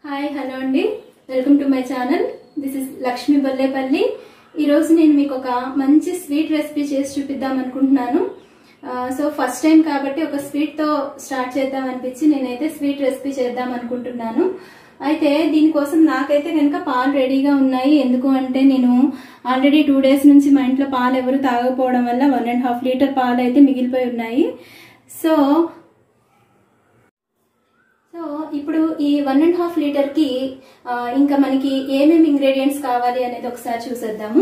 Hi hello అండి welcome to my channel this is Lakshmi Ballepalli ఈరోజు నేను మీకు ఒక మంచి స్వీట్ రెసిపీ చేసి చూపిద్దాం అనుకుంటున్నాను సో ఫస్ట్ టైం కాబట్టి ఒక స్వీట్తో స్టార్ట్ చేద్దాం అనిపించి నేనైతే స్వీట్ రెసిపీ చేద్దాం అనుకుంటున్నాను అయితే దీనికోసం నాకైతే కనుక పాలు రెడీగా ఉన్నాయి ఎందుకు అంటే నేను ఆల్రెడీ టూ డేస్ నుంచి మా ఇంట్లో పాలు ఎవరు తాగకపోవడం వల్ల వన్ అండ్ హాఫ్ లీటర్ పాలు అయితే మిగిలిపోయి ఉన్నాయి సో సో ఇప్పుడు ఈ వన్ అండ్ హాఫ్ లీటర్ కి ఆ, ఇంకా మనకి ఏమేమి ఇంగ్రీడియంట్స్ కావాలి అనేది ఒకసారి చూసేద్దాము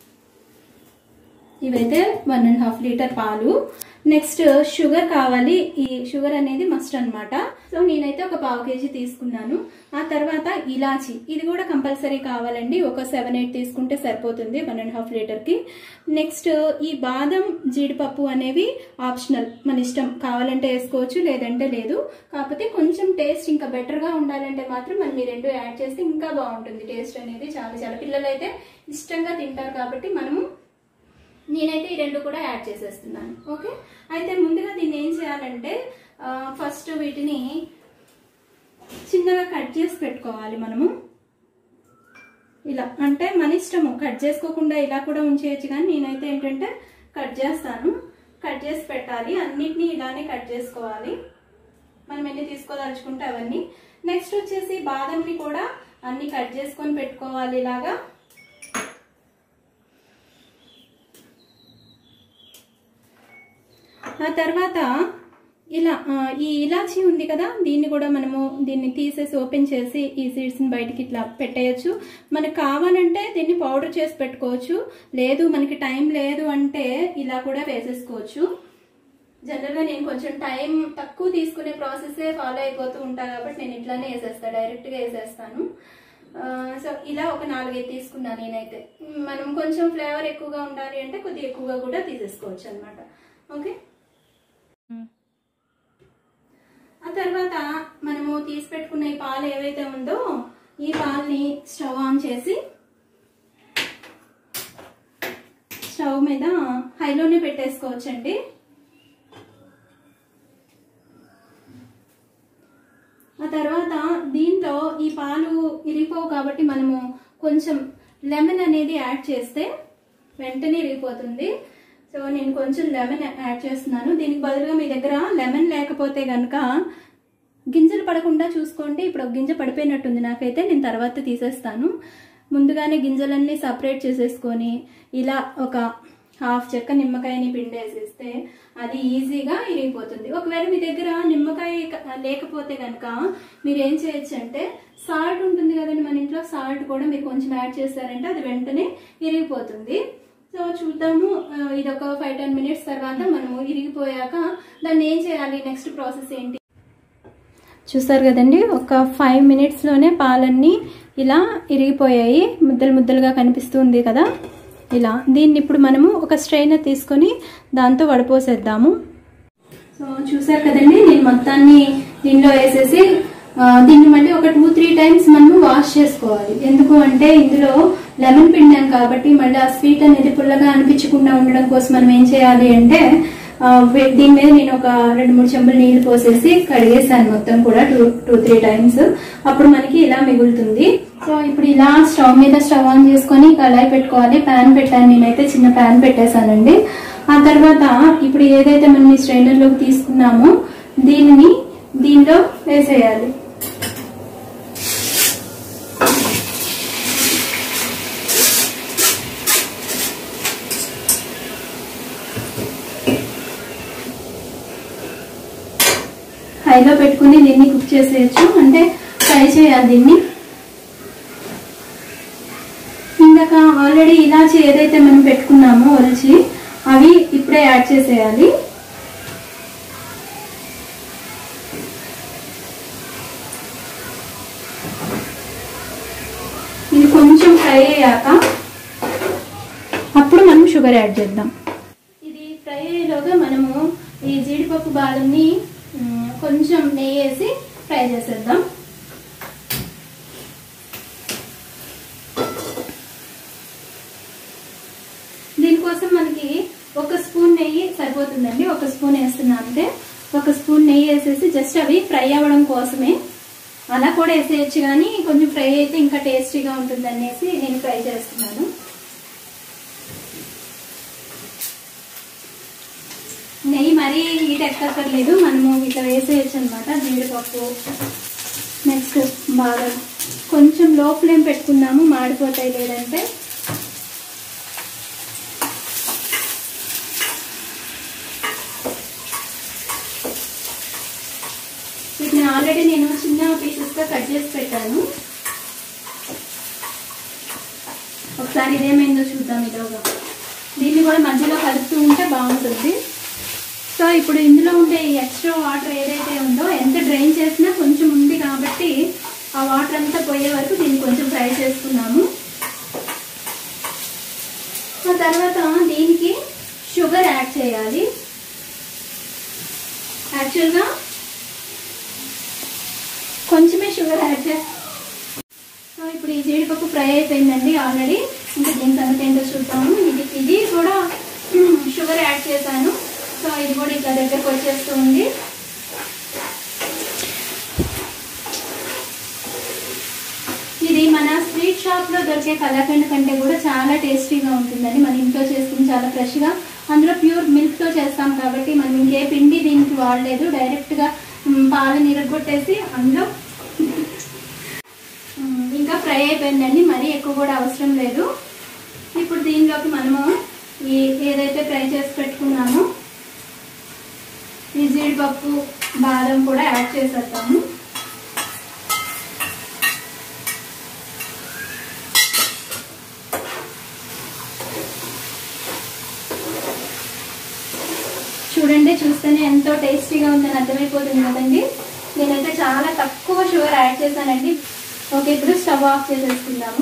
ఇవైతే వన్ అండ్ హాఫ్ లీటర్ పాలు నెక్స్ట్ షుగర్ కావాలి ఈ షుగర్ అనేది మస్ట్ అన్నమాట సో నేనైతే ఒక పావు కేజీ తీసుకున్నాను ఆ తర్వాత ఇలాచి ఇది కూడా కంపల్సరీ కావాలండి ఒక సెవెన్ ఎయిట్ తీసుకుంటే సరిపోతుంది వన్ అండ్ హాఫ్ లీటర్ కి నెక్స్ట్ ఈ బాదం జీడిపప్పు అనేవి ఆప్షనల్ మన ఇష్టం కావాలంటే వేసుకోవచ్చు లేదంటే లేదు కాకపోతే కొంచెం టేస్ట్ ఇంకా బెటర్ గా ఉండాలంటే మాత్రం మనం ఈ రెండు యాడ్ చేస్తే ఇంకా బాగుంటుంది టేస్ట్ అనేది చాలా చాలా పిల్లలు అయితే ఇష్టంగా తింటారు కాబట్టి మనము నేనైతే ఈ రెండు కూడా యాడ్ చేసేస్తున్నాను ఓకే అయితే ముందుగా దీన్ని ఏం చేయాలంటే ఫస్ట్ వీటిని చిన్నగా కట్ చేసి పెట్టుకోవాలి మనము ఇలా అంటే మన ఇష్టము కట్ చేసుకోకుండా ఇలా కూడా ఉంచేయచ్చు కానీ నేనైతే ఏంటంటే కట్ చేస్తాను కట్ చేసి పెట్టాలి అన్నిటినీ ఇలానే కట్ చేసుకోవాలి మనం ఎన్ని తీసుకోదలుచుకుంటే అవన్నీ నెక్స్ట్ వచ్చేసి బాదంని కూడా అన్ని కట్ చేసుకొని పెట్టుకోవాలి ఇలాగా ఆ తర్వాత ఇలా ఆ, ఈ ఇలాచీ ఉంది కదా దీన్ని కూడా మనము దీన్ని తీసేసి ఓపెన్ చేసి ఈ సీడ్స్ని బయటికి ఇట్లా పెట్టేయచ్చు మనకు కావాలంటే దీన్ని పౌడర్ చేసి పెట్టుకోవచ్చు లేదు మనకి టైం లేదు అంటే ఇలా కూడా వేసేసుకోవచ్చు జనరల్గా నేను కొంచెం టైం తక్కువ తీసుకునే ప్రాసెసే ఫాలో అయిపోతూ ఉంటాను కాబట్టి నేను ఇట్లానే వేసేస్తాను డైరెక్ట్గా వేసేస్తాను ఆ, సో ఇలా ఒక నాలుగైదు తీసుకున్నాను నేనైతే మనం కొంచెం ఫ్లేవర్ ఎక్కువగా ఉండాలి అంటే కొద్దిగా ఎక్కువగా కూడా తీసేసుకోవచ్చు అనమాట ఓకే ఆ తర్వాత మనము తీసి పెట్టుకున్న ఈ పాలు ఏవైతే ఉందో ఈ పాలని స్టవ్ ఆన్ చేసి స్టవ్ మీద హైలోనే పెట్టేసుకోవచ్చండి ఆ తర్వాత దీంట్లో ఈ పాలు ఇరిగిపోవు కాబట్టి మనము కొంచెం లెమన్ అనేది యాడ్ చేస్తే వెంటనే ఇరిగిపోతుంది సో నేను కొంచెం లెమన్ యాడ్ చేస్తున్నాను దీనికి బదులుగా మీ దగ్గర లెమన్ లేకపోతే కనుక గింజలు పడకుండా చూసుకోండి ఇప్పుడు ఒక గింజ పడిపోయినట్టుంది నాకైతే నేను తర్వాత తీసేస్తాను ముందుగానే గింజలన్నీ సపరేట్ చేసేసుకొని ఇలా ఒక హాఫ్ చెక్క నిమ్మకాయని పిండేసేస్తే అది ఈజీగా ఇరిగిపోతుంది ఒకవేళ మీ దగ్గర నిమ్మకాయ క- లేకపోతే కనుక మీరు ఏం చేయొచ్చు అంటే సాల్ట్ ఉంటుంది కదండి మన ఇంట్లో సాల్ట్ కూడా మీరు కొంచెం యాడ్ చేశారంటే అది వెంటనే ఇరిగిపోతుంది సో చూద్దాము ఆ, ఇది ఒక ఫైవ్ టెన్ మినిట్స్ తర్వాత మనము ఇరిగిపోయాక దాన్ని ఏం చేయాలి నెక్స్ట్ ప్రాసెస్ ఏంటి చూసారు కదండి ఒక ఫైవ్ మినిట్స్లోనే పాలన్నీ ఇలా ఇరిగిపోయాయి ముద్దలు ముద్దలుగా కనిపిస్తుంది కదా ఇలా దీన్ని ఇప్పుడు మనము ఒక స్ట్రైనర్ తీసుకొని దాంతో వడపోసేద్దాము సో చూసారు కదండి నేను మొత్తాన్ని దీనిలో వేసేసి ఆ, దీన్ని మళ్ళీ ఒక టూ త్రీ టైమ్స్ మనము వాష్ చేసుకోవాలి ఎందుకు అంటే ఇందులో లెమన్ పిండాం కాబట్టి మళ్ళీ ఆ స్వీట్ అనేది పుల్లగా అనిపించకుండా ఉండడం కోసం మనం ఏం చేయాలి అంటే ఆ, వే- దీని మీద నేను ఒక రెండు మూడు చెంబులు నీళ్లు పోసేసి కడిగేసాను మొత్తం కూడా టూ టూ త్రీ టైమ్స్ అప్పుడు మనకి ఇలా మిగులుతుంది సో ఇప్పుడు ఇలా స్టవ్ మీద స్టవ్ ఆన్ చేసుకొని కళాయి పెట్టుకోవాలి ప్యాన్ పెట్టాను నేనైతే చిన్న ప్యాన్ పెట్టేశానండి ఆ తర్వాత ఇప్పుడు ఏదైతే మనం ఈ స్ట్రైనర్ లోకి తీసుకున్నామో దీనిని దీనిలో వేసేయాలి హైలో పెట్టుకుని దీన్ని కుక్ చేసేయచ్చు అంటే ఫ్రై చేయాలి దీన్ని ఇందాక ఆల్రెడీ ఇలాచి ఏదైతే మనం పెట్టుకున్నామో ఒలిచి అవి ఇప్పుడే యాడ్ చేసేయాలి ఇది కొంచెం ఫ్రై అయ్యాక అప్పుడు మనం షుగర్ యాడ్ చేద్దాం ఇది ఫ్రై అయ్యేలోగా మనము ఈ జీడిపప్పు బాదంని మ్, కొంచెం నెయ్యి వేసి ఫ్రై చేసేద్దాం దీనికోసం మనకి ఒక స్పూన్ నెయ్యి సరిపోతుందండి ఒక స్పూన్ వేస్తున్నా అంతే ఒక స్పూన్ నెయ్యి వేసేసి జస్ట్ అవి ఫ్రై అవ్వడం కోసమే అలా కూడా వేసేయచ్చు కానీ కొంచెం ఫ్రై అయితే ఇంకా టేస్టీగా ఉంటుంది అనేసి నేను ఫ్రై చేస్తున్నాను నెయ్యి మరీ హీట్ ఎక్కక్కర్లేదు మనము ఇట్లా వేసేయచ్చు అనమాట జీడిపప్పు నెక్స్ట్ బాగా కొంచెం లో ఫ్లేమ్ పెట్టుకుందాము మాడిపోతాయి లేదంటే వీటిని ఆల్రెడీ నేను చిన్న పీసెస్గా కట్ చేసి పెట్టాను ఒకసారి ఇదేమైందో చూద్దాం ఇదోగా దీన్ని కూడా మధ్యలో కలుపుతూ ఉంటే బాగుంటుంది సో ఇప్పుడు ఇందులో ఉండే ఈ ఎక్స్ట్రా వాటర్ ఏదైతే ఉందో ఎంత డ్రైన్ చేసినా కొంచెం ఉంది కాబట్టి ఆ వాటర్ అంతా పోయే వరకు దీన్ని కొంచెం ఫ్రై చేసుకున్నాము ఆ తర్వాత దీనికి షుగర్ యాడ్ చేయాలి యాక్చువల్గా కొంచెమే షుగర్ యాడ్ చేస్తాం సో ఇప్పుడు ఈ జీడిపప్పు ఫ్రై అయిపోయిందండి ఆల్రెడీ ఇంకా దీని సంగతి ఏంటో చూద్దాము ఇది ఇది కూడా షుగర్ యాడ్ చేశాను సో ఇది కూడా ఇట్లా దగ్గరకు వచ్చేస్తూ ఉంది ఇది మన స్వీట్ షాప్ లో దొరికే కలాకండ్ కంటే కూడా చాలా టేస్టీగా ఉంటుందండి మన ఇంట్లో చేసుకుని చాలా ఫ్రెష్ గా అందులో ప్యూర్ మిల్క్ తో చేస్తాం కాబట్టి మనం ఇంకే పిండి దీనికి వాడలేదు డైరెక్ట్ గా మ్, పాలని ఇరగొట్టేసి అందులో మ్, ఇంకా ఫ్రై అయిపోయిందండి మరీ ఎక్కువ కూడా అవసరం లేదు ఇప్పుడు దీనిలోకి మనము ఈ ఏదైతే ఫ్రై చేసి పెట్టుకున్నామో ఈ జీడిపప్పు బాదం కూడా యాడ్ చేసేద్దాము చూడండి చూస్తేనే ఎంతో టేస్టీగా ఉందని అర్థమైపోతుంది కదండి నేనైతే చాలా తక్కువ షుగర్ యాడ్ చేశానండి ఓకే ఇప్పుడు స్టవ్ ఆఫ్ చేసేసుకుందాము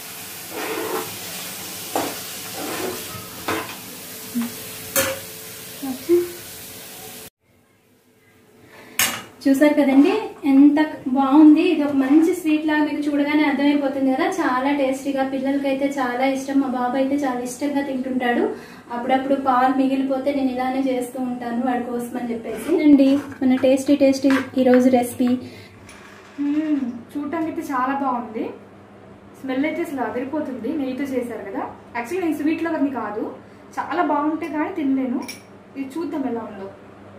చూసారు కదండి ఎంత బాగుంది ఇది ఒక మంచి స్వీట్ లాగా మీకు చూడగానే అర్థమైపోతుంది కదా చాలా టేస్టీగా పిల్లలకైతే చాలా ఇష్టం మా బాబు అయితే చాలా ఇష్టంగా తింటుంటాడు అప్పుడప్పుడు పాలు మిగిలిపోతే నేను ఇలానే చేస్తూ ఉంటాను వాడి కోసం అని చెప్పేసి అండి మన టేస్టీ టేస్టీ ఈరోజు రెసిపీ మ్మ్. చూడటానికి అయితే చాలా బాగుంది స్మెల్ అయితే అసలు అదిరిపోతుంది నెయ్యితో చేశారు కదా యాక్చువల్లీ నేను స్వీట్ లవర్ని కాదు చాలా బాగుంటే కానీ తినలేను ఇది చూద్దాం ఎలా ఉందో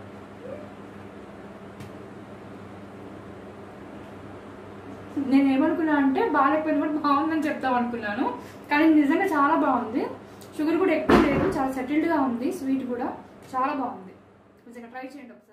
నేను ఏమనుకున్నా అంటే బాగాలేకపోయినా కూడా బాగుందని చెప్తాం అనుకున్నాను కానీ నిజంగా చాలా బాగుంది షుగర్ కూడా ఎక్కువ లేదు చాలా సెటిల్డ్గా ఉంది స్వీట్ కూడా చాలా బాగుంది నిజంగా ట్రై చేయండి ఒకసారి